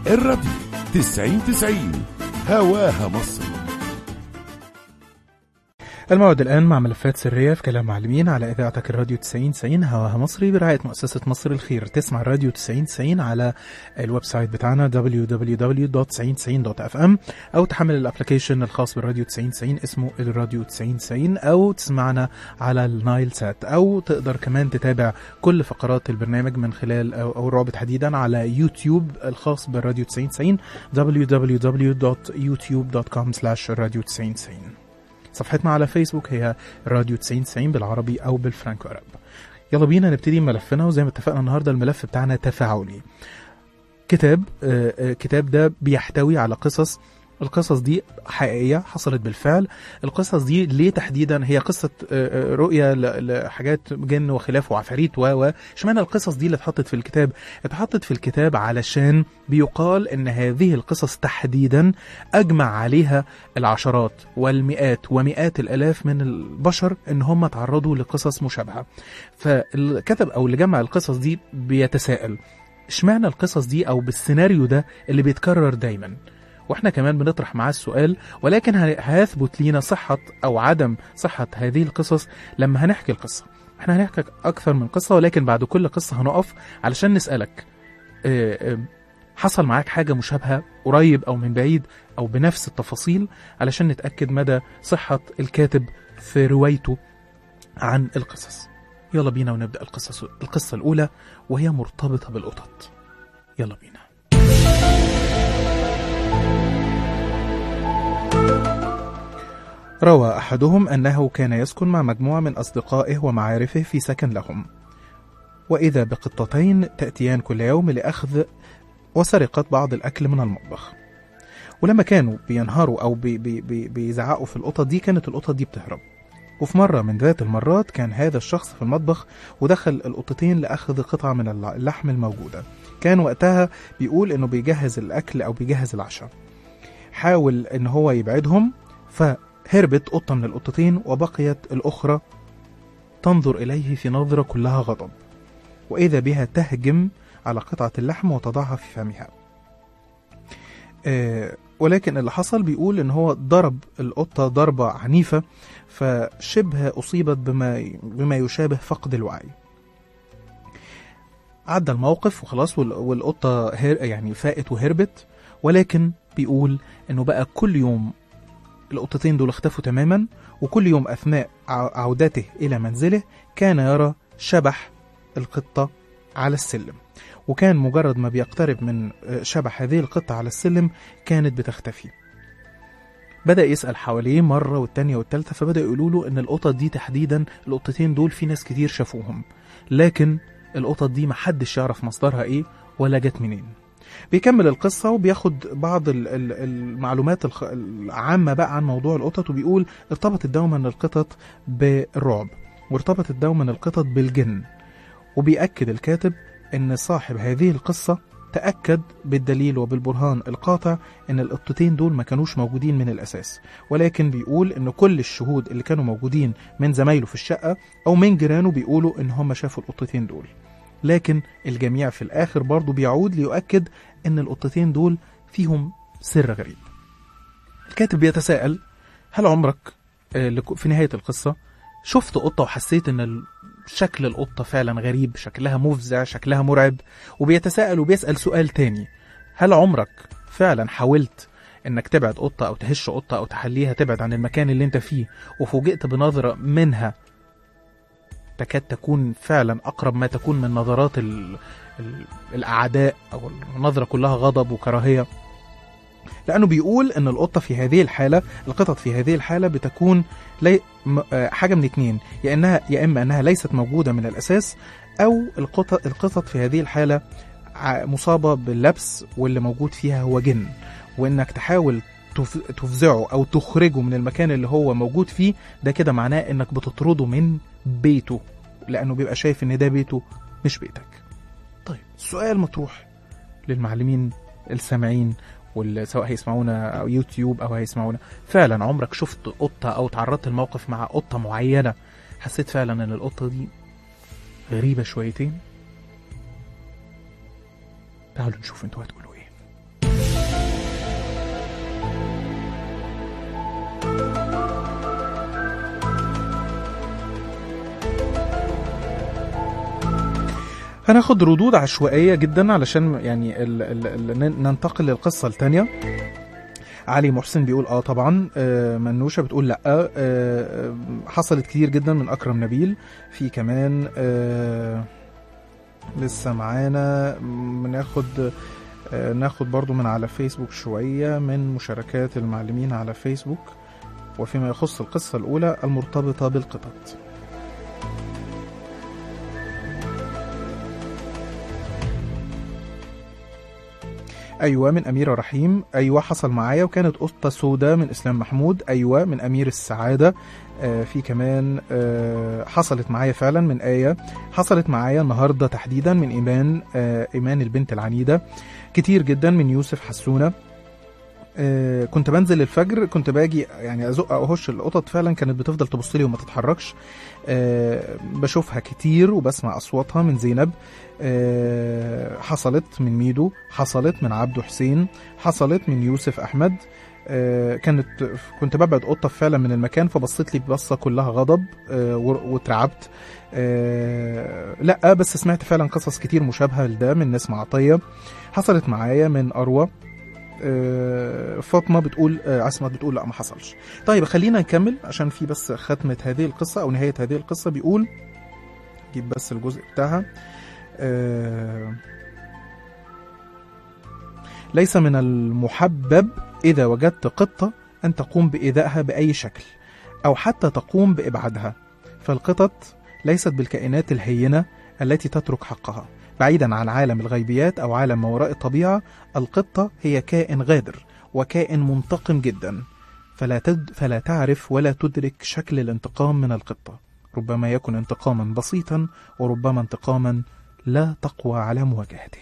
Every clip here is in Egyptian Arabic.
الراديو 90 90 هواها مصر الموعد الآن مع ملفات سرية في كلام معلمين على إذاعتك الراديو 90 90 هواها مصري برعاية مؤسسة مصر الخير تسمع الراديو 90 90 على الويب سايت بتاعنا www.9090.fm أو تحمل الابلكيشن الخاص بالراديو 90 90 اسمه الراديو 90 90 أو تسمعنا على النايل سات أو تقدر كمان تتابع كل فقرات البرنامج من خلال أو, أو الرابط تحديدا على يوتيوب الخاص بالراديو 90 90 www.youtube.com/radio 90 90 صفحتنا على فيسبوك هي راديو 9090 بالعربي او بالفرانكو عرب يلا بينا نبتدي ملفنا وزي ما اتفقنا النهارده الملف بتاعنا تفاعلي كتاب آه، آه، كتاب ده بيحتوي على قصص القصص دي حقيقية حصلت بالفعل القصص دي ليه تحديدا هي قصة آه، آه، رؤية ل- لحاجات جن وخلاف وعفاريت و و اشمعنى القصص دي اللي اتحطت في الكتاب اتحطت في الكتاب علشان بيقال ان هذه القصص تحديدا اجمع عليها العشرات والمئات ومئات الالاف من البشر ان هم تعرضوا لقصص مشابهه فالكتب او اللي جمع القصص دي بيتساءل اشمعنى القصص دي او بالسيناريو ده اللي بيتكرر دايما واحنا كمان بنطرح معاه السؤال ولكن ه- هيثبت لينا صحة او عدم صحة هذه القصص لما هنحكي القصة احنا هنحكي اكثر من قصة ولكن بعد كل قصة هنقف علشان نسألك اه، اه، حصل معاك حاجة مشابهة قريب او من بعيد او بنفس التفاصيل علشان نتأكد مدى صحة الكاتب في روايته عن القصص يلا بينا ونبدأ القصص القصة الأولى وهي مرتبطة بالقطط يلا بينا روى أحدهم أنه كان يسكن مع مجموعة من أصدقائه ومعارفه في سكن لهم وإذا بقطتين تأتيان كل يوم لأخذ وسرقة بعض الأكل من المطبخ ولما كانوا بينهاروا أو بي بي بي بيزعقوا في القطط دي كانت القطط دي بتهرب وفي مرة من ذات المرات كان هذا الشخص في المطبخ ودخل القطتين لأخذ قطعة من الل- اللحم الموجودة كان وقتها بيقول إنه بيجهز الأكل أو بيجهز العشاء حاول إن هو يبعدهم فهربت قطة من القطتين وبقيت الأخرى تنظر إليه في نظرة كلها غضب وإذا بها تهجم على قطعة اللحم وتضعها في فمها آه، ولكن اللي حصل بيقول ان هو ضرب القطة ضربة عنيفة فشبه أصيبت بما بما يشابه فقد الوعي عدى الموقف وخلاص وال- والقطة هر يعني فاقت وهربت ولكن بيقول انه بقى كل يوم القطتين دول اختفوا تماما وكل يوم اثناء ع- عودته الى منزله كان يرى شبح القطة على السلم وكان مجرد ما بيقترب من آه، شبح هذه القطة على السلم كانت بتختفي بدأ يسأل حواليه مرة والتانية والتالتة فبدأ يقولوا له إن القطط دي تحديدا القطتين دول في ناس كتير شافوهم لكن القطط دي محدش يعرف مصدرها إيه ولا جت منين بيكمل القصة وبياخد بعض ال- ال- المعلومات الخ- العامة بقى عن موضوع القطط وبيقول ارتبطت دوما القطط بالرعب وارتبطت دوما القطط بالجن وبيأكد الكاتب إن صاحب هذه القصة تأكد بالدليل وبالبرهان القاطع إن القطتين دول ما كانوش موجودين من الأساس ولكن بيقول إن كل الشهود اللي كانوا موجودين من زمايله في الشقة أو من جيرانه بيقولوا إن هم شافوا القطتين دول لكن الجميع في الآخر برضه بيعود ليؤكد إن القطتين دول فيهم سر غريب الكاتب بيتساءل هل عمرك آه، لك- في نهاية القصة شفت قطة وحسيت إن ال- شكل القطة فعلا غريب شكلها مفزع شكلها مرعب وبيتساءل وبيسأل سؤال تاني هل عمرك فعلا حاولت انك تبعد قطة او تهش قطة او تخليها تبعد عن المكان اللي انت فيه وفوجئت بنظرة منها تكاد تكون فعلا اقرب ما تكون من نظرات ال... ال... الاعداء او النظرة كلها غضب وكراهية لانه بيقول ان القطة في هذه الحالة القطط في هذه الحالة بتكون لي... م... آه، حاجة من اتنين يا انها يا اما انها ليست موجودة من الاساس او القطط القطط في هذه الحالة ع- مصابة باللبس واللي موجود فيها هو جن وانك تحاول تف- تفزعه او تخرجه من المكان اللي هو موجود فيه ده كده معناه انك بتطرده من بيته لانه بيبقى شايف ان ده بيته مش بيتك طيب السؤال مطروح للمعلمين السامعين واللي سواء هيسمعونا او يوتيوب او هيسمعونا فعلا عمرك شفت قطة او تعرضت لموقف مع قطة معينة حسيت فعلا ان القطة دي غريبة شويتين تعالوا نشوف انتوا هتقولوا ايه هناخد ردود عشوائية جدا علشان يعني ال ال ال ننتقل للقصة التانية علي محسن بيقول اه طبعا آه منوشة بتقول لا آه آه حصلت كتير جدا من اكرم نبيل في كمان آه لسه معانا بناخد آه ناخد برضو من على فيسبوك شوية من مشاركات المعلمين على فيسبوك وفيما يخص القصة الأولى المرتبطة بالقطط ايوه من اميره رحيم ايوه حصل معايا وكانت قطه سوداء من اسلام محمود ايوه من امير السعاده آه في كمان آه حصلت معايا فعلا من ايه حصلت معايا النهارده تحديدا من ايمان آه ايمان البنت العنيده كتير جدا من يوسف حسونه آه كنت بنزل الفجر كنت باجي يعني ازق او اهش القطط فعلا كانت بتفضل تبص لي وما تتحركش آه بشوفها كتير وبسمع اصواتها من زينب آه حصلت من ميدو حصلت من عبده حسين حصلت من يوسف احمد آه كانت كنت ببعد قطه فعلا من المكان فبصيت لي بصه كلها غضب آه واترعبت آه لا بس سمعت فعلا قصص كتير مشابهه لده من ناس معطيه حصلت معايا من اروى فاطمه بتقول عصمت بتقول لا ما حصلش طيب خلينا نكمل عشان في بس ختمه هذه القصه او نهايه هذه القصه بيقول جيب بس الجزء بتاعها ليس من المحبب اذا وجدت قطه ان تقوم بايذائها باي شكل او حتى تقوم بابعادها فالقطط ليست بالكائنات الهينه التي تترك حقها بعيدا عن عالم الغيبيات او عالم ما وراء الطبيعه القطه هي كائن غادر وكائن منتقم جدا فلا تد فلا تعرف ولا تدرك شكل الانتقام من القطه ربما يكن انتقاما بسيطا وربما انتقاما لا تقوى على مواجهته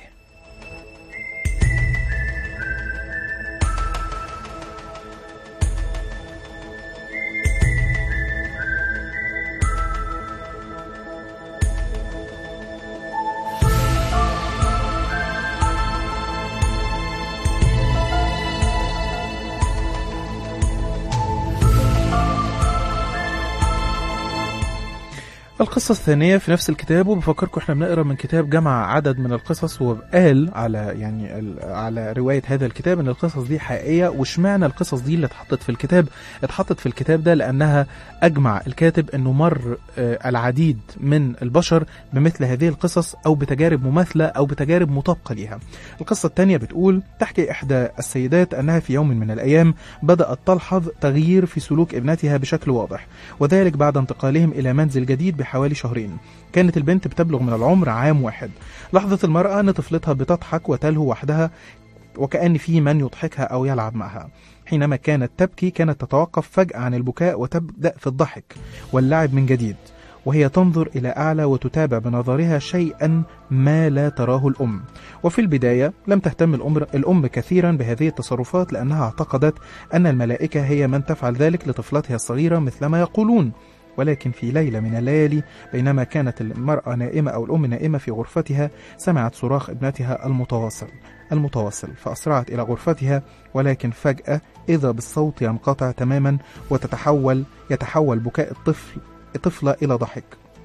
القصة الثانية في نفس الكتاب وبفكركم احنا بنقرا من كتاب جمع عدد من القصص وقال على يعني على رواية هذا الكتاب ان القصص دي حقيقية واشمعنى القصص دي اللي اتحطت في الكتاب اتحطت في الكتاب ده لانها اجمع الكاتب انه مر العديد من البشر بمثل هذه القصص او بتجارب مماثلة او بتجارب مطابقة ليها. القصة الثانية بتقول تحكي احدى السيدات انها في يوم من الايام بدأت تلحظ تغيير في سلوك ابنتها بشكل واضح وذلك بعد انتقالهم الى منزل جديد بحوالي شهرين كانت البنت بتبلغ من العمر عام واحد لاحظت المرأة أن طفلتها بتضحك وتلهو وحدها وكأن في من يضحكها أو يلعب معها حينما كانت تبكي كانت تتوقف فجأة عن البكاء وتبدأ في الضحك واللعب من جديد وهي تنظر إلى أعلى وتتابع بنظرها شيئا ما لا تراه الأم وفي البداية لم تهتم الأم, الأم كثيرا بهذه التصرفات لأنها اعتقدت أن الملائكة هي من تفعل ذلك لطفلتها الصغيرة مثلما يقولون ولكن في ليلة من الليالي بينما كانت المرأة نائمة أو الأم نائمة في غرفتها سمعت صراخ ابنتها المتواصل المتواصل فأسرعت إلى غرفتها ولكن فجأة إذا بالصوت ينقطع تماما وتتحول يتحول بكاء الطفل طفلة إلى ضحك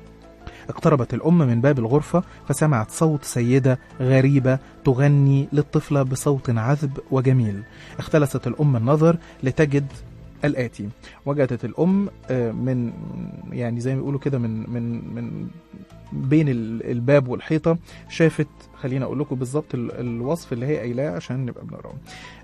اقتربت الأم من باب الغرفة فسمعت صوت سيدة غريبة تغني للطفلة بصوت عذب وجميل اختلست الأم النظر لتجد الآتي وجدت الأم من يعني زي ما بيقولوا كده من من من بين الباب والحيطة شافت خلينا أقول لكم بالظبط الوصف اللي هي قايلاه عشان نبقى بنقراه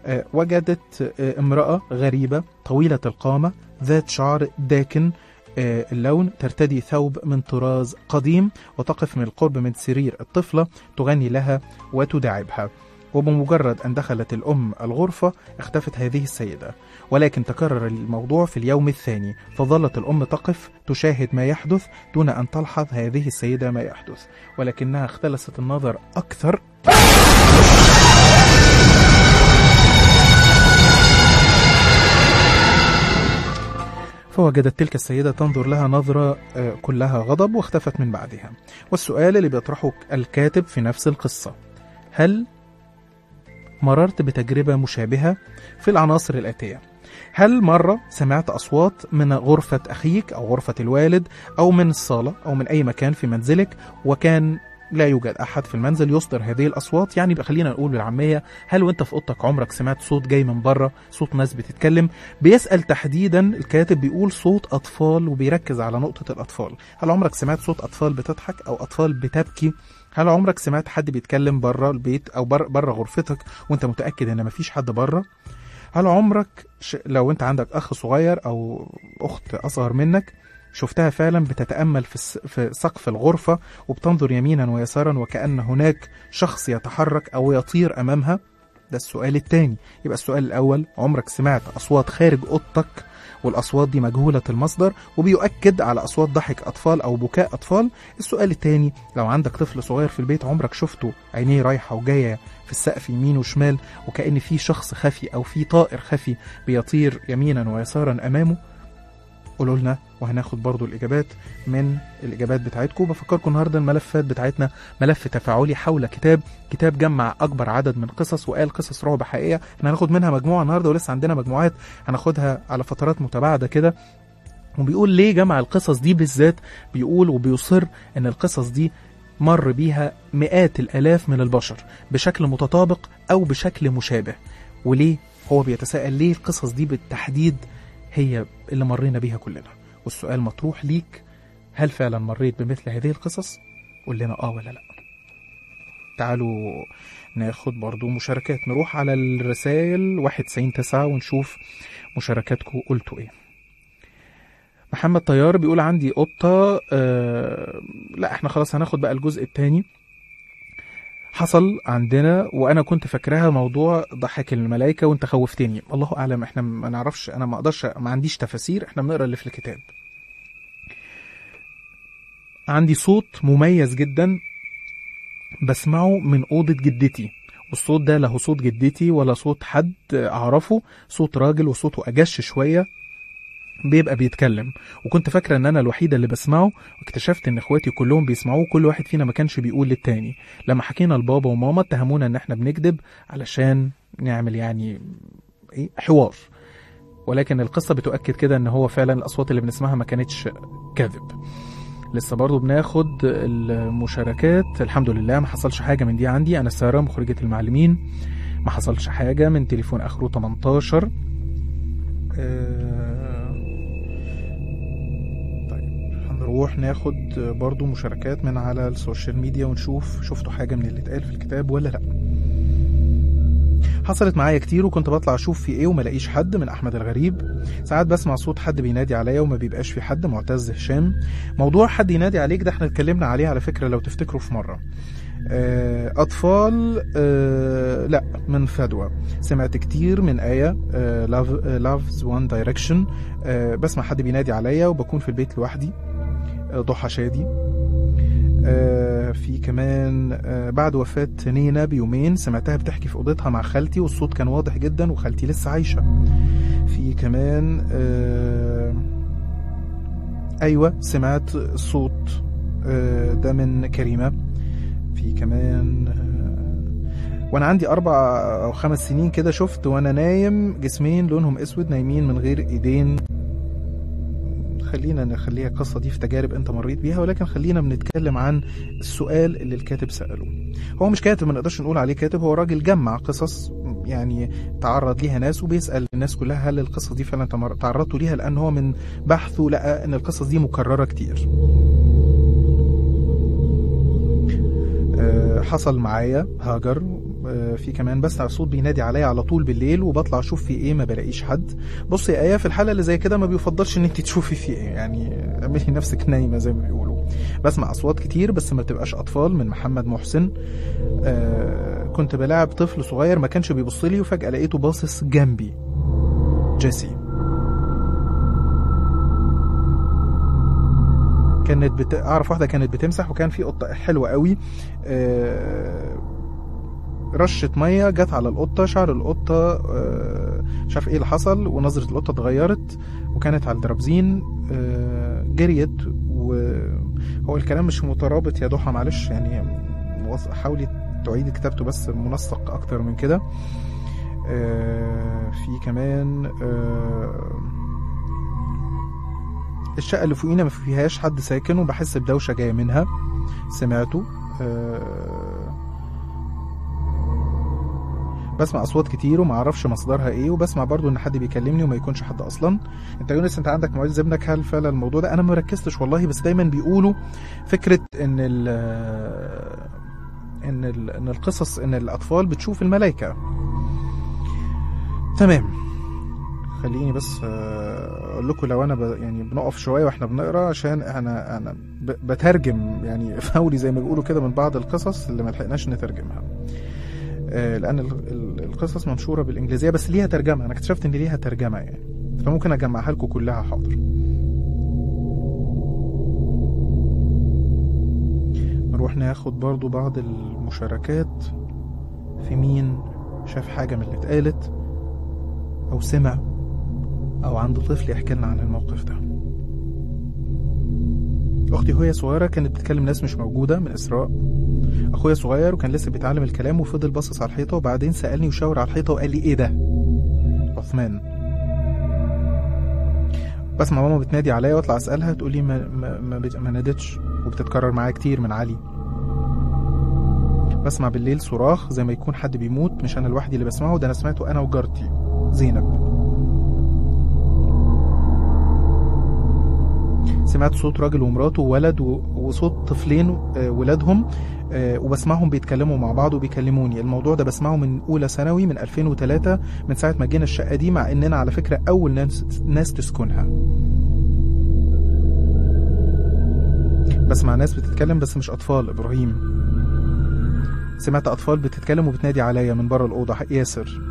وجدت امرأة غريبة طويلة القامة ذات شعر داكن اللون ترتدي ثوب من طراز قديم وتقف من القرب من سرير الطفلة تغني لها وتداعبها وبمجرد أن دخلت الأم الغرفة اختفت هذه السيدة ولكن تكرر الموضوع في اليوم الثاني فظلت الأم تقف تشاهد ما يحدث دون أن تلحظ هذه السيدة ما يحدث ولكنها اختلست النظر أكثر فوجدت تلك السيدة تنظر لها نظرة كلها غضب واختفت من بعدها والسؤال اللي بيطرحه الكاتب في نفس القصة هل مررت بتجربة مشابهة في العناصر الآتية هل مرة سمعت أصوات من غرفة أخيك أو غرفة الوالد أو من الصالة أو من أي مكان في منزلك وكان لا يوجد أحد في المنزل يصدر هذه الأصوات يعني بقى خلينا نقول بالعامية هل وأنت في أوضتك عمرك سمعت صوت جاي من بره صوت ناس بتتكلم بيسأل تحديدا الكاتب بيقول صوت أطفال وبيركز على نقطة الأطفال هل عمرك سمعت صوت أطفال بتضحك أو أطفال بتبكي هل عمرك سمعت حد بيتكلم بره البيت أو بره بره غرفتك وأنت متأكد إن مفيش حد بره هل عمرك ش... لو أنت عندك أخ صغير أو أخت أصغر منك شفتها فعلا بتتأمل في, الس... في سقف الغرفة وبتنظر يمينا ويسارا وكأن هناك شخص يتحرك أو يطير أمامها ده السؤال الثاني يبقى السؤال الأول عمرك سمعت أصوات خارج أوضتك والأصوات دي مجهولة المصدر وبيؤكد على أصوات ضحك أطفال أو بكاء أطفال السؤال الثاني لو عندك طفل صغير في البيت عمرك شفته عينيه رايحة وجاية في السقف يمين وشمال وكأن في شخص خفي أو في طائر خفي بيطير يمينا ويسارا أمامه قولوا لنا وهناخد برضو الإجابات من الإجابات بتاعتكم بفكركم النهاردة الملفات بتاعتنا ملف تفاعلي حول كتاب كتاب جمع أكبر عدد من قصص وقال قصص رعب حقيقية احنا هناخد منها مجموعة النهاردة ولسه عندنا مجموعات هناخدها على فترات متباعدة كده وبيقول ليه جمع القصص دي بالذات بيقول وبيصر ان القصص دي مر بيها مئات الآلاف من البشر بشكل متطابق أو بشكل مشابه وليه هو بيتساءل ليه القصص دي بالتحديد هي اللي مرينا بيها كلنا والسؤال مطروح ليك هل فعلا مريت بمثل هذه القصص قول لنا اه ولا لا تعالوا ناخد برضو مشاركات نروح على الرسائل 199 ونشوف مشاركاتكم قلتوا ايه محمد طيار بيقول عندي قطة آه لا احنا خلاص هناخد بقى الجزء الثاني حصل عندنا وانا كنت فاكراها موضوع ضحك الملائكه وانت خوفتني الله اعلم احنا ما نعرفش انا ما اقدرش ما عنديش تفاسير احنا بنقرا اللي في الكتاب عندي صوت مميز جدا بسمعه من اوضه جدتي والصوت ده له صوت جدتي ولا صوت حد اعرفه صوت راجل وصوته اجش شويه بيبقى بيتكلم وكنت فاكره ان انا الوحيده اللي بسمعه واكتشفت ان اخواتي كلهم بيسمعوه كل واحد فينا ما كانش بيقول للتاني لما حكينا لبابا وماما اتهمونا ان احنا بنكذب علشان نعمل يعني ايه حوار ولكن القصه بتؤكد كده ان هو فعلا الاصوات اللي بنسمعها ما كانتش كذب لسه برضو بناخد المشاركات الحمد لله ما حصلش حاجه من دي عندي انا ساره مخرجه المعلمين ما حصلش حاجه من تليفون اخره 18 أه نروح ناخد برضو مشاركات من على السوشيال ميديا ونشوف شفتوا حاجة من اللي اتقال في الكتاب ولا لا حصلت معايا كتير وكنت بطلع اشوف في ايه وما لاقيش حد من احمد الغريب ساعات بسمع صوت حد بينادي عليا وما بيبقاش في حد معتز هشام موضوع حد ينادي عليك ده احنا اتكلمنا عليه على فكرة لو تفتكروا في مرة أطفال أه لا من فدوى سمعت كتير من آية لافز وان دايركشن بسمع حد بينادي عليا وبكون في البيت لوحدي ضحى شادي آه في كمان آه بعد وفاة نينا بيومين سمعتها بتحكي في أوضتها مع خالتي والصوت كان واضح جدا وخالتي لسه عايشة في كمان آه أيوة سمعت صوت ده من كريمة في كمان وانا عندي اربع او خمس سنين كده شفت وانا نايم جسمين لونهم اسود نايمين من غير ايدين خلينا نخليها القصة دي في تجارب انت مريت بيها ولكن خلينا بنتكلم عن السؤال اللي الكاتب سأله هو مش كاتب ما نقدرش نقول عليه كاتب هو راجل جمع قصص يعني تعرض ليها ناس وبيسأل الناس كلها هل القصة دي فعلا تعرضتوا ليها لأن هو من بحثه لقى ان القصص دي مكررة كتير حصل معايا هاجر في كمان بسمع صوت بينادي عليا على طول بالليل وبطلع اشوف في ايه ما بلاقيش حد بصي يا ايه في الحاله اللي زي كده ما بيفضلش ان انت تشوفي في ايه يعني اعملي نفسك نايمه زي ما بيقولوا بسمع اصوات كتير بس ما بتبقاش اطفال من محمد محسن آه كنت بلاعب طفل صغير ما كانش بيبص لي وفجاه لقيته باصص جنبي جيسي كانت بت... اعرف واحده كانت بتمسح وكان في قطه حلوه قوي آه... رشة مية جت على القطة شعر القطة آه... مش عارف ايه اللي حصل ونظرة القطة اتغيرت وكانت على الدرابزين آه... جريت وهو الكلام مش مترابط يا ضحى معلش يعني حاولي تعيدي كتابته بس منسق اكتر من كده آه... في كمان آه الشقة اللي فوقينا ما فيهاش حد ساكن وبحس بدوشة جاية منها سمعته آه بسمع اصوات كتير وما اعرفش مصدرها ايه وبسمع برضو ان حد بيكلمني وما يكونش حد اصلا انت يونس انت عندك معيد ابنك هل فعلا الموضوع ده انا ما ركزتش والله بس دايما بيقولوا فكره ان ال ان ال ان القصص ان الاطفال بتشوف الملائكه تمام خليني بس آه، اقول لكم لو انا ب... يعني بنقف شويه واحنا بنقرا عشان انا انا ب... بترجم يعني فوري زي ما بيقولوا كده من بعض القصص اللي ما لحقناش نترجمها آه، لان ال- ال- القصص منشوره بالانجليزيه بس ليها ترجمه انا اكتشفت ان ليها ترجمه يعني فممكن اجمعها لكم كلها حاضر نروح ناخد برضو بعض المشاركات في مين شاف حاجة من اللي اتقالت أو سمع أو عنده طفل يحكي لنا عن الموقف ده أختي وهي صغيرة كانت بتكلم ناس مش موجودة من إسراء أخويا صغير وكان لسه بيتعلم الكلام وفضل باصص على الحيطة وبعدين سألني وشاور على الحيطة وقال لي إيه ده؟ عثمان بسمع ماما بتنادي عليا واطلع اسالها تقول لي ما ما ما, بت- ما نادتش وبتتكرر معايا كتير من علي بسمع بالليل صراخ زي ما يكون حد بيموت مش انا لوحدي اللي بسمعه ده انا سمعته انا وجارتي زينب سمعت صوت راجل ومراته وولد و- وصوت طفلين آه، ولادهم آه، وبسمعهم بيتكلموا مع بعض وبيكلموني الموضوع ده بسمعه من اولى ثانوي من 2003 من ساعه ما جينا الشقه دي مع اننا على فكره اول ناس ناس تسكنها بسمع ناس بتتكلم بس مش اطفال ابراهيم سمعت اطفال بتتكلم وبتنادي عليا من بره الاوضه ياسر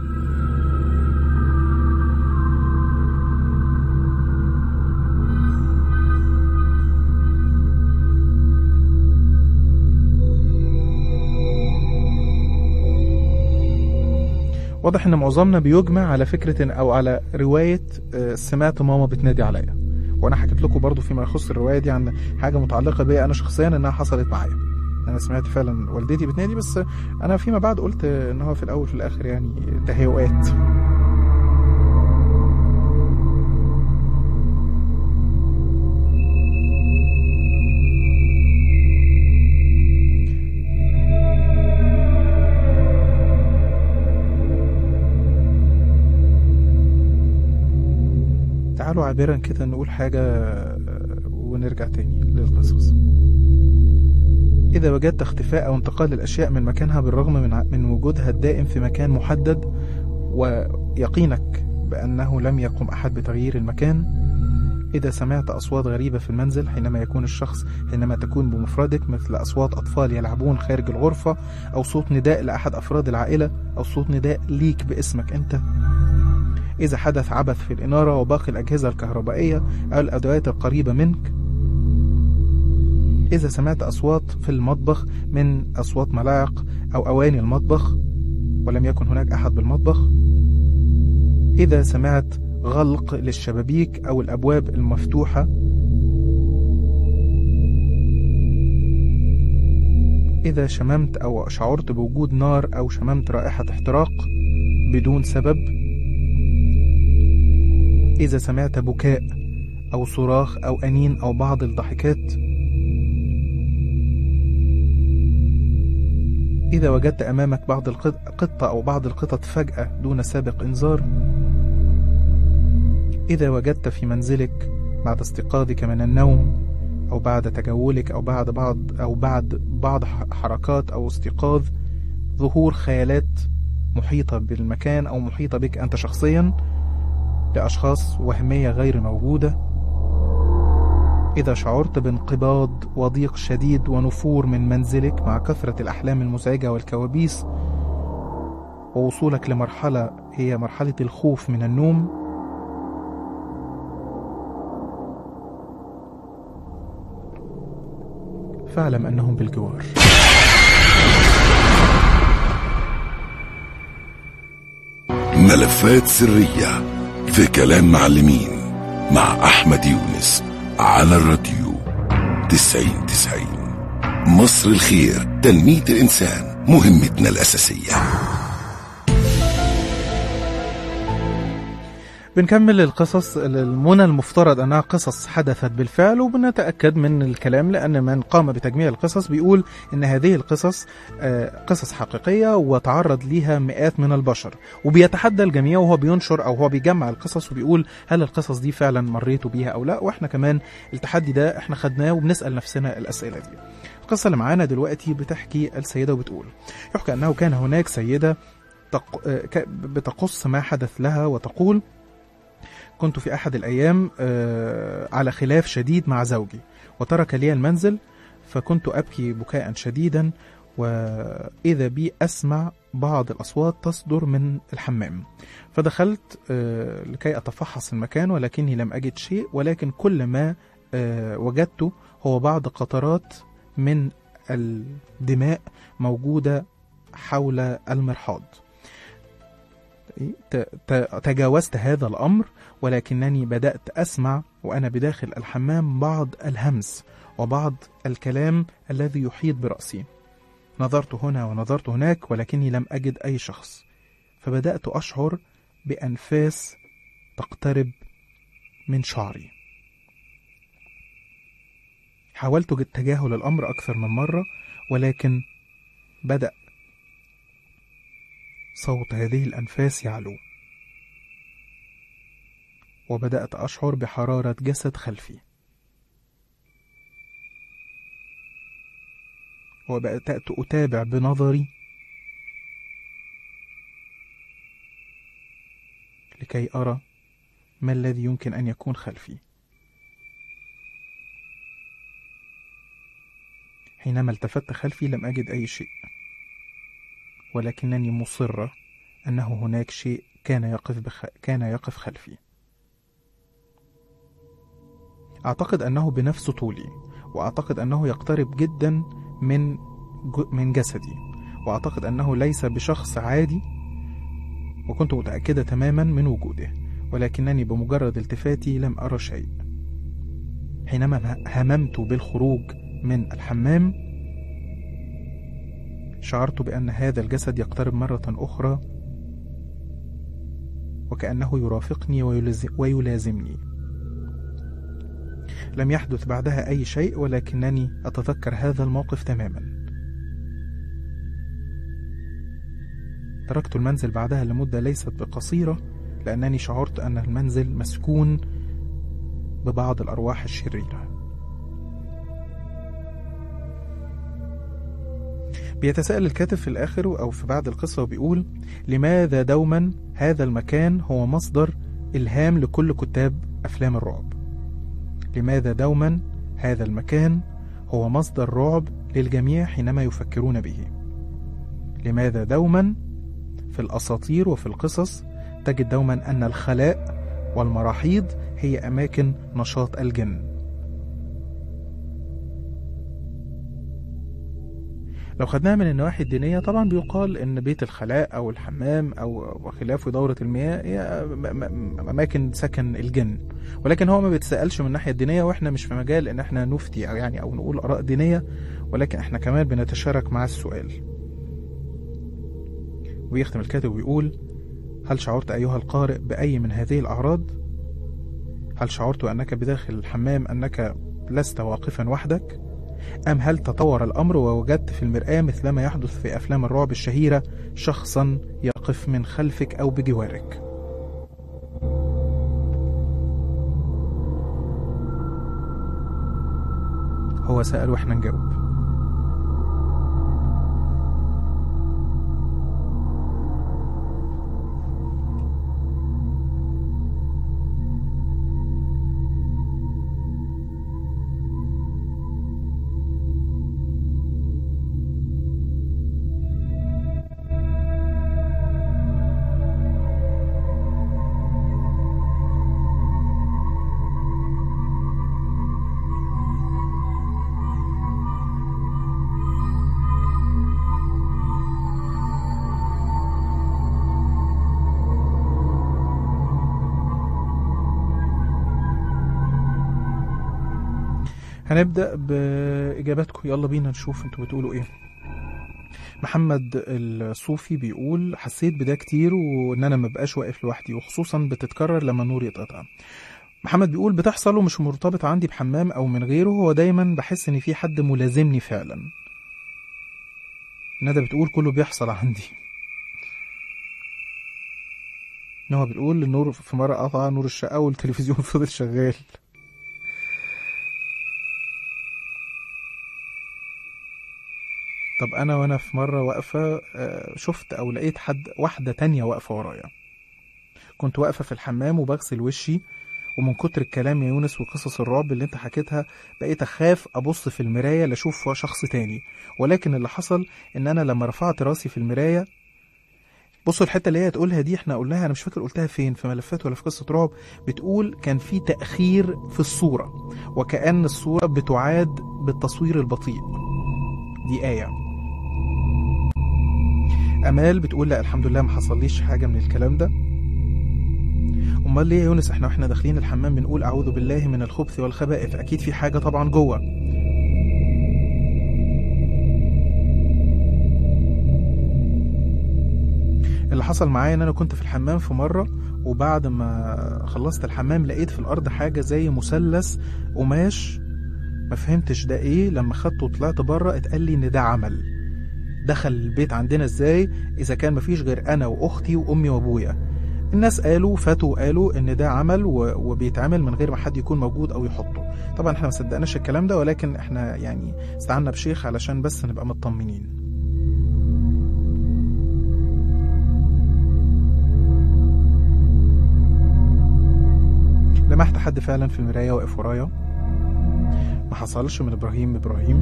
واضح ان معظمنا بيجمع على فكره إن- او على روايه آه، سمعت ماما بتنادي عليا وانا حكيت لكم برضو فيما يخص الروايه دي عن حاجه متعلقه بيا انا شخصيا انها حصلت معايا انا سمعت فعلا والدتي بتنادي بس انا فيما بعد قلت ان هو في الاول في الاخر يعني تهيؤات تعالوا عابرا كده نقول حاجة آه، ونرجع تاني للقصص إذا وجدت اختفاء أو انتقال الأشياء من مكانها بالرغم من ع- من وجودها الدائم في مكان محدد ويقينك بأنه لم يقم أحد بتغيير المكان إذا سمعت أصوات غريبة في المنزل حينما يكون الشخص حينما تكون بمفردك مثل أصوات أطفال يلعبون خارج الغرفة أو صوت نداء لأحد أفراد العائلة أو صوت نداء ليك باسمك أنت إذا حدث عبث في الإنارة وباقي الأجهزة الكهربائية أو الأدوات القريبة منك إذا سمعت أصوات في المطبخ من أصوات ملاعق أو أواني المطبخ ولم يكن هناك أحد بالمطبخ إذا سمعت غلق للشبابيك أو الأبواب المفتوحة إذا شممت أو شعرت بوجود نار أو شممت رائحة احتراق بدون سبب إذا سمعت بكاء أو صراخ أو أنين أو بعض الضحكات إذا وجدت أمامك بعض القطة أو بعض القطط فجأة دون سابق إنذار إذا وجدت في منزلك بعد استيقاظك من النوم أو بعد تجولك أو بعد بعض أو بعد بعض حركات أو استيقاظ ظهور خيالات محيطة بالمكان أو محيطة بك أنت شخصيا لأشخاص وهمية غير موجودة إذا شعرت بانقباض وضيق شديد ونفور من منزلك مع كثرة الأحلام المزعجة والكوابيس ووصولك لمرحلة هي مرحلة الخوف من النوم فاعلم أنهم بالجوار ملفات سرية في كلام معلمين مع أحمد يونس على الراديو تسعين تسعين مصر الخير تنمية الإنسان مهمتنا الأساسية بنكمل القصص المنى المفترض انها قصص حدثت بالفعل وبنتاكد من الكلام لان من قام بتجميع القصص بيقول ان هذه القصص آه، قصص حقيقيه وتعرض ليها مئات من البشر وبيتحدى الجميع وهو بينشر او هو بيجمع القصص وبيقول هل القصص دي فعلا مريتوا بيها او لا واحنا كمان التحدي ده احنا خدناه وبنسال نفسنا الاسئله دي القصه اللي معانا دلوقتي بتحكي السيده وبتقول يحكى انه كان هناك سيده تق... آه، ك- بتقص ما حدث لها وتقول كنت في أحد الأيام آه، على خلاف شديد مع زوجي وترك لي المنزل فكنت أبكي بكاء شديدا وإذا بي أسمع بعض الأصوات تصدر من الحمام فدخلت آه، لكي أتفحص المكان ولكني لم أجد شيء ولكن كل ما آه، وجدته هو بعض قطرات من الدماء موجودة حول المرحاض ت- ت- تجاوزت هذا الأمر ولكنني بدأت أسمع وأنا بداخل الحمام بعض الهمس وبعض الكلام الذي يحيط برأسي نظرت هنا ونظرت هناك ولكني لم أجد أي شخص فبدأت أشعر بأنفاس تقترب من شعري حاولت تجاهل الأمر أكثر من مرة ولكن بدأ صوت هذه الأنفاس يعلو وبدأت أشعر بحرارة جسد خلفي وبدأت أتابع بنظري لكي أرى ما الذي يمكن أن يكون خلفي حينما التفت خلفي لم أجد أي شيء ولكنني مصرة أنه هناك شيء كان يقف بخ... كان يقف خلفي أعتقد أنه بنفس طولي وأعتقد أنه يقترب جدا من ج... من جسدي وأعتقد أنه ليس بشخص عادي وكنت متأكدة تماما من وجوده ولكنني بمجرد التفاتي لم أرى شيء حينما هممت بالخروج من الحمام شعرت بأن هذا الجسد يقترب مرة أخرى وكأنه يرافقني ويلز... ويلازمني لم يحدث بعدها أي شيء ولكنني أتذكر هذا الموقف تماما تركت المنزل بعدها لمدة ليست بقصيرة لأنني شعرت أن المنزل مسكون ببعض الأرواح الشريرة بيتساءل الكاتب في الآخر أو في بعد القصة وبيقول لماذا دوما هذا المكان هو مصدر إلهام لكل كتاب أفلام الرعب لماذا دوما هذا المكان هو مصدر رعب للجميع حينما يفكرون به لماذا دوما في الأساطير وفي القصص تجد دوما أن الخلاء والمراحيض هي أماكن نشاط الجن لو خدناها من النواحي الدينية طبعا بيقال إن بيت الخلاء أو الحمام أو وخلافه دورة المياه هي أماكن سكن الجن ولكن هو ما بيتسألش من الناحية الدينية وإحنا مش في مجال إن إحنا نفتي أو يعني أو نقول آراء دينية ولكن إحنا كمان بنتشارك مع السؤال ويختم الكاتب ويقول هل شعرت أيها القارئ بأي من هذه الأعراض؟ هل شعرت أنك بداخل الحمام أنك لست واقفا وحدك؟ أم هل تطور الأمر ووجدت في المرآة مثلما يحدث في أفلام الرعب الشهيرة شخصا يقف من خلفك أو بجوارك؟ هو سأل وإحنا نجاوب هنبدأ بإجاباتكم يلا بينا نشوف انتوا بتقولوا ايه محمد الصوفي بيقول حسيت بده كتير وان انا مبقاش واقف لوحدي وخصوصا بتتكرر لما النور يتقطع محمد بيقول بتحصل ومش مرتبط عندي بحمام او من غيره هو دايما بحس ان في حد ملازمني فعلا ندى بتقول كله بيحصل عندي نوى بتقول النور في مرة قطع نور الشقة والتلفزيون فضل شغال طب أنا وأنا في مرة واقفة آه، شفت أو لقيت حد واحدة تانية واقفة ورايا كنت واقفة في الحمام وبغسل وشي ومن كتر الكلام يا يونس وقصص الرعب اللي انت حكيتها بقيت اخاف ابص في المرايه لاشوف شخص تاني ولكن اللي حصل ان انا لما رفعت راسي في المرايه بصوا الحته اللي هي تقولها دي احنا قلناها انا مش فاكر قلتها فين في ملفات ولا في قصه رعب بتقول كان في تاخير في الصوره وكأن الصوره بتعاد بالتصوير البطيء دي ايه امال بتقول لا الحمد لله ما حصليش حاجه من الكلام ده امال ليه يا يونس احنا واحنا داخلين الحمام بنقول اعوذ بالله من الخبث والخبائث اكيد في حاجه طبعا جوه اللي حصل معايا ان انا كنت في الحمام في مره وبعد ما خلصت الحمام لقيت في الارض حاجه زي مثلث قماش ما فهمتش ده ايه لما خدته وطلعت بره اتقال لي ان ده عمل دخل البيت عندنا ازاي اذا كان مفيش غير انا واختي وامي وابويا الناس قالوا فاتوا وقالوا ان ده عمل و- وبيتعمل من غير ما حد يكون موجود او يحطه طبعا احنا ما صدقناش الكلام ده ولكن احنا يعني استعنا بشيخ علشان بس نبقى مطمنين لمحت حد فعلا في المرايه واقف ورايا ما حصلش من ابراهيم ابراهيم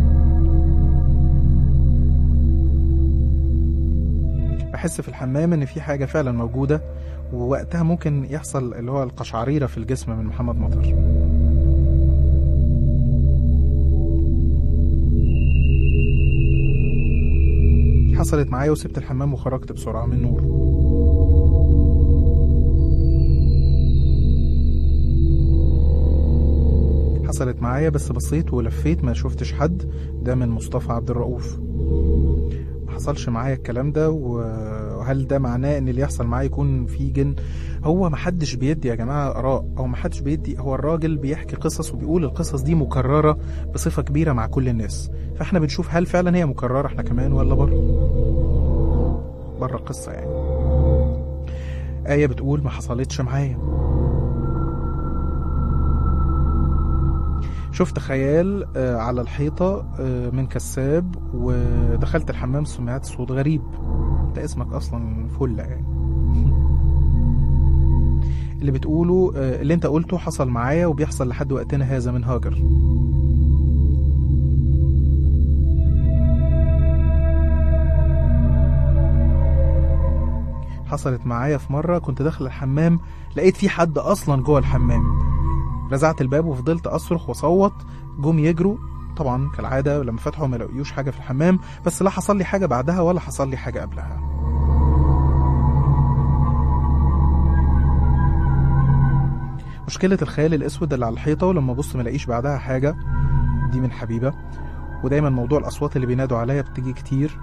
بحس في الحمام ان في حاجه فعلا موجوده ووقتها ممكن يحصل اللي هو القشعريره في الجسم من محمد مطر حصلت معايا وسبت الحمام وخرجت بسرعه من نور حصلت معايا بس بصيت ولفيت ما شفتش حد ده من مصطفى عبد الرؤوف ما حصلش معايا الكلام ده وهل ده معناه ان اللي يحصل معايا يكون في جن هو ما حدش بيدي يا جماعه اراء او ما حدش بيدي هو الراجل بيحكي قصص وبيقول القصص دي مكرره بصفه كبيره مع كل الناس فاحنا بنشوف هل فعلا هي مكرره احنا كمان ولا بره بره القصه يعني آية بتقول ما حصلتش معايا شفت خيال آه، على الحيطة آه، من كساب ودخلت الحمام سمعت صوت غريب ده اسمك أصلا فلة يعني اللي بتقوله آه، اللي انت قلته حصل معايا وبيحصل لحد وقتنا هذا من هاجر حصلت معايا في مرة كنت داخل الحمام لقيت في حد أصلا جوه الحمام رزعت الباب وفضلت أصرخ وأصوت جم يجروا طبعا كالعادة لما فتحوا ما لقيوش حاجة في الحمام بس لا حصل لي حاجة بعدها ولا حصل لي حاجة قبلها مشكلة الخيال الأسود اللي على الحيطة ولما أبص ما الاقيش بعدها حاجة دي من حبيبة ودايما موضوع الأصوات اللي بينادوا عليا بتيجي كتير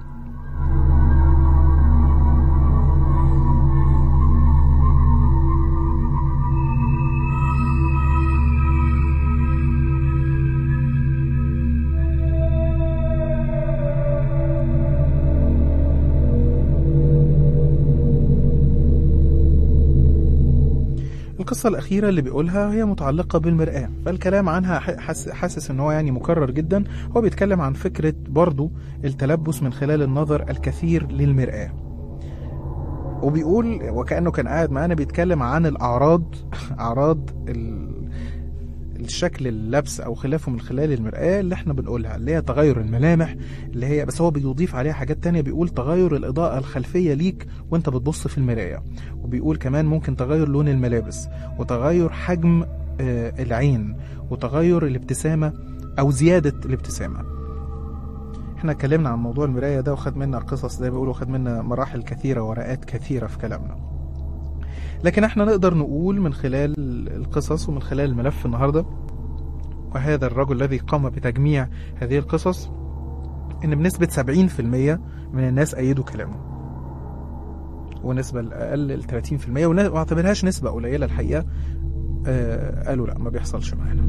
القصة الأخيرة اللي بيقولها هي متعلقة بالمرآة فالكلام عنها ح- حاس- حاسس إن هو يعني مكرر جدا هو بيتكلم عن فكرة برضو التلبس من خلال النظر الكثير للمرآة وبيقول وكأنه كان قاعد معانا بيتكلم عن الأعراض أعراض ال... الشكل اللبس او خلافه من خلال المرآة اللي احنا بنقولها اللي هي تغير الملامح اللي هي بس هو بيضيف عليها حاجات تانية بيقول تغير الإضاءة الخلفية ليك وانت بتبص في المراية وبيقول كمان ممكن تغير لون الملابس وتغير حجم آه، العين وتغير الابتسامة أو زيادة الابتسامة احنا اتكلمنا عن موضوع المراية ده وخد منا قصص زي ما بيقولوا خد منا مراحل كثيرة ورقات كثيرة في كلامنا لكن احنا نقدر نقول من خلال القصص ومن خلال الملف النهاردة وهذا الرجل الذي قام بتجميع هذه القصص إن بنسبة 70% من الناس أيدوا كلامه ونسبة الأقل ال 30% وما اعتبرهاش نسبة قليلة الحقيقة آه قالوا لا ما بيحصلش معانا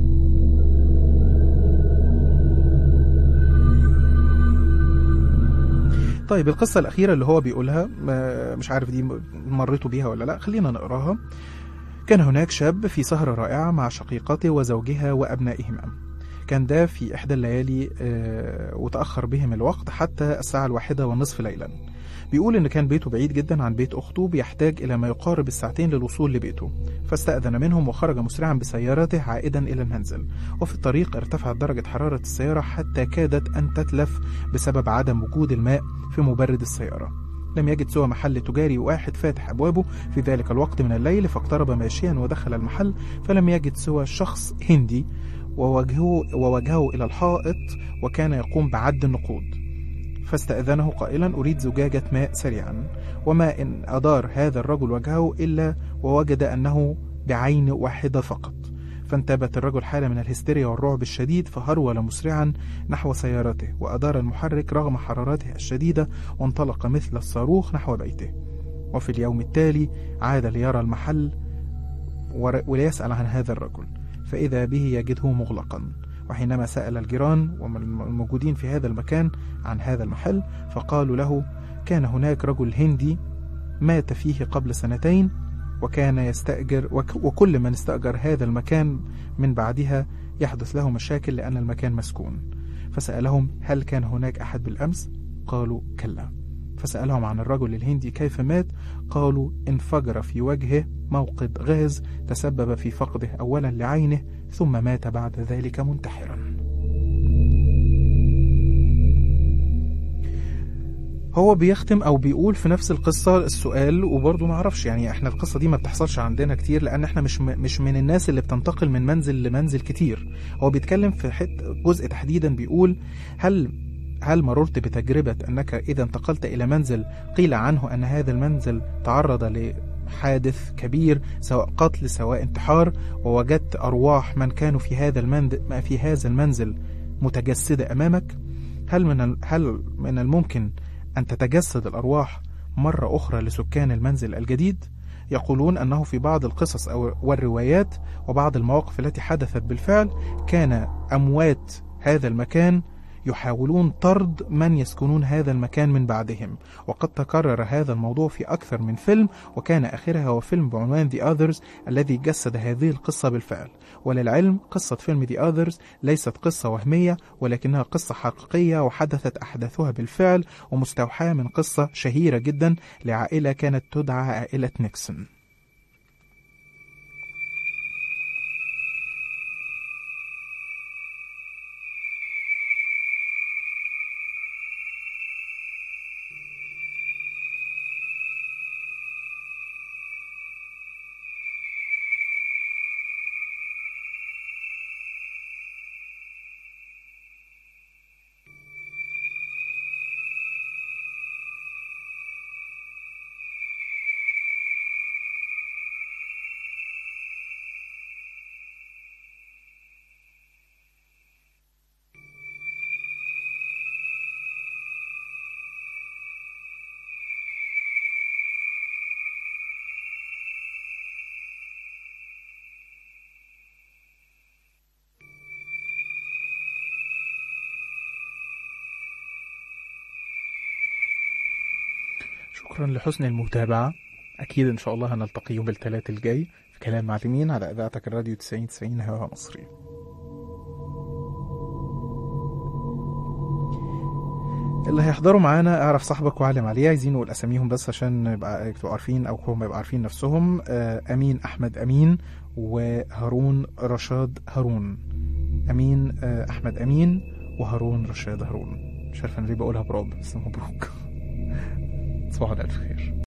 طيب القصة الأخيرة اللي هو بيقولها ما- مش عارف دي مريتوا بيها ولا لا خلينا نقراها كان هناك شاب في سهرة رائعة مع شقيقته وزوجها وأبنائهما كان ده في إحدى الليالي آه، وتأخر بهم الوقت حتى الساعة الواحدة والنصف ليلا بيقول إن كان بيته بعيد جدا عن بيت أخته بيحتاج إلى ما يقارب الساعتين للوصول لبيته فاستأذن منهم وخرج مسرعا بسيارته عائدا إلى المنزل وفي الطريق ارتفعت درجة حرارة السيارة حتى كادت أن تتلف بسبب عدم وجود الماء في مبرد السيارة لم يجد سوى محل تجاري واحد فاتح أبوابه في ذلك الوقت من الليل فاقترب ماشيا ودخل المحل فلم يجد سوى شخص هندي ووجهه, ووجهه إلى الحائط وكان يقوم بعد النقود فاستأذنه قائلا أريد زجاجة ماء سريعا وما إن أدار هذا الرجل وجهه إلا ووجد أنه بعين واحدة فقط فانتابت الرجل حالة من الهستيريا والرعب الشديد فهرول مسرعا نحو سيارته وأدار المحرك رغم حرارته الشديدة وانطلق مثل الصاروخ نحو بيته وفي اليوم التالي عاد ليرى المحل ور- وليسأل عن هذا الرجل فإذا به يجده مغلقا وحينما سأل الجيران والموجودين في هذا المكان عن هذا المحل فقالوا له كان هناك رجل هندي مات فيه قبل سنتين وكان يستأجر وك وكل من استأجر هذا المكان من بعدها يحدث له مشاكل لأن المكان مسكون فسألهم هل كان هناك أحد بالأمس؟ قالوا كلا فسألهم عن الرجل الهندي كيف مات قالوا انفجر في وجهه موقد غاز تسبب في فقده أولا لعينه ثم مات بعد ذلك منتحرا هو بيختم او بيقول في نفس القصه السؤال وبرضه ما اعرفش يعني احنا القصه دي ما بتحصلش عندنا كتير لان احنا مش م- مش من الناس اللي بتنتقل من منزل لمنزل كتير هو بيتكلم في حت جزء تحديدا بيقول هل هل مررت بتجربة أنك إذا انتقلت إلى منزل قيل عنه أن هذا المنزل تعرض لحادث كبير سواء قتل سواء انتحار ووجدت أرواح من كانوا في هذا المنزل ما في هذا المنزل متجسدة أمامك هل من ال- هل من الممكن أن تتجسد الأرواح مرة أخرى لسكان المنزل الجديد؟ يقولون أنه في بعض القصص أو والروايات وبعض المواقف التي حدثت بالفعل كان أموات هذا المكان يحاولون طرد من يسكنون هذا المكان من بعدهم وقد تكرر هذا الموضوع في أكثر من فيلم وكان آخرها هو فيلم بعنوان The Others الذي جسد هذه القصة بالفعل وللعلم قصة فيلم The Others ليست قصة وهمية ولكنها قصة حقيقية وحدثت أحداثها بالفعل ومستوحاة من قصة شهيرة جدا لعائلة كانت تدعى عائلة نيكسون شكرا لحسن المتابعة أكيد إن شاء الله هنلتقي يوم الثلاث الجاي في كلام معلمين على إذاعتك الراديو 90 90 هوا مصري اللي هيحضروا معانا اعرف صاحبك وعلم عليه عايزين نقول اساميهم بس عشان يبقى يبقوا عارفين او هم يبقوا عارفين نفسهم آه، امين احمد امين وهارون رشاد هارون امين آه، احمد امين وهارون رشاد هارون مش عارف انا ليه بقولها براب بس مبروك صباح الف خير